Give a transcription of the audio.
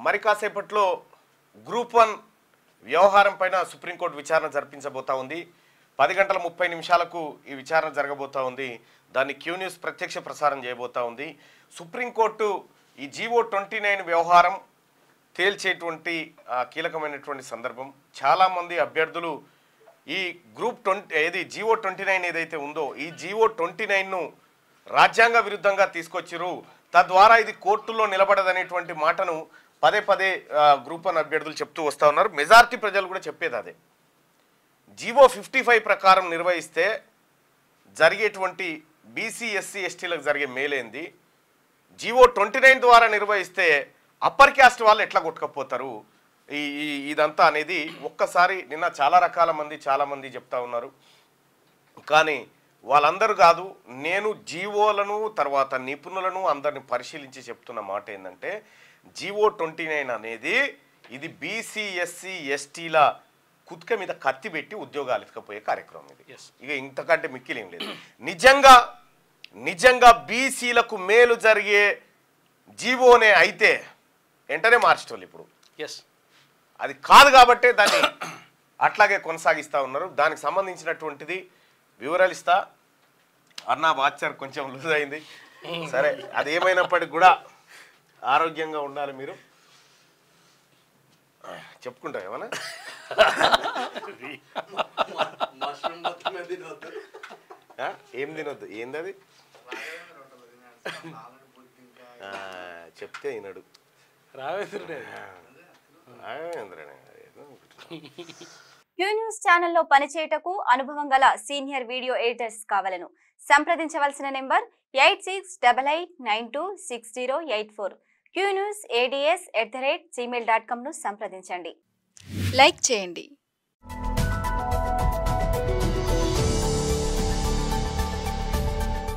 మరి కాసేపట్లో group one వ్యవహారం పైన సుప్రీంకోర్టు విచారణ జరిపించబోతా ఉంది పది గంటల ముప్పై నిమిషాలకు ఈ విచారణ జరగబోతా ఉంది దాన్ని క్యూ న్యూస్ ప్రత్యక్ష ప్రసారం చేయబోతా ఉంది సుప్రీంకోర్టు ఈ జీవో ట్వంటీ నైన్ వ్యవహారం తేల్చేటువంటి ఆ, కీలకమైనటువంటి సందర్భం చాలామంది అభ్యర్థులు ఈ గ్రూప్ ట్వంటీ ఏది జీవో ట్వంటీ నైన్ ఏదైతే ఉందో ఈ జీవో ట్వంటీ నైన్ను రాజ్యాంగ విరుద్ధంగా తీసుకొచ్చిరు తద్వారా ఇది కోర్టులో నిలబడదనేటువంటి మాటను పదే పదే ఆ, గ్రూప్ వన్ అభ్యర్థులు చెప్తూ వస్తూ ఉన్నారు మెజారిటీ ప్రజలు కూడా చెప్పేది అదే జీవో ఫిఫ్టీ ఫైవ్ ప్రకారం నిర్వహిస్తే జరిగేటువంటి బీసీ ఎస్సీ ఎస్టీలకు జరిగే మేలేంది జీవో ట్వంటీ నైన్ ద్వారా నిర్వహిస్తే అప్పర్ క్యాస్ట్ వాళ్ళు ఎట్లా కొట్టుకపోతారు ఈ ఈ- ఇదంతా అనేది ఒక్కసారి నిన్న చాలా రకాల మంది చాలా మంది చెప్తా ఉన్నారు కానీ వాళ్ళందరూ కాదు నేను జీవోలను తర్వాత నిపుణులను అందరిని పరిశీలించి చెప్తున్న మాట ఏంటంటే జీవో ట్వంటీ నైన్ అనేది ఇది బీసీ ఎస్సీ ఎస్టీల కుత్క మీద కత్తి పెట్టి ఉద్యోగాలు ఎత్తుకపోయే కార్యక్రమం ఇది Yes. ఇక ఇంతకంటే మిక్కిలేం లేదు నిజంగా నిజంగా బీసీలకు మేలు జరిగే జీవోనే అయితే వెంటనే మార్చేటోళ్ళు ఇప్పుడు ఎస్ అది కాదు కాబట్టే దాన్ని అట్లాగే కొనసాగిస్తూ ఉన్నారు దానికి సంబంధించినటువంటిది వివరాలు ఇస్తా అన్న వాచర్ కొంచెం లూజ్ అయింది సరే అది ఏమైనప్పటికి కూడా ఆరోగ్యంగా ఉండాలి మీరు చెప్పుకుంటావు ఏమన్నా మష్రూమ్ మొత్తం తినవద్దు ఆ? ఏం తినొద్దు ఏంది అది ఆ, చెప్తే వినడు రావేంద్రుడే ఆ, ఏందిరా, ఏదో ఒకటి. క్యూ న్యూస్ ఛానల్లో పనిచేయటకు అనుభవం గల సీనియర్ వీడియో ఎడిటర్స్ కావలను సంప్రదించవలసిన number eight six double eight nine two six zero eight four Q news ads at the rate Gmail dot కామ్ను సంప్రదించండి లైక్ చేయండి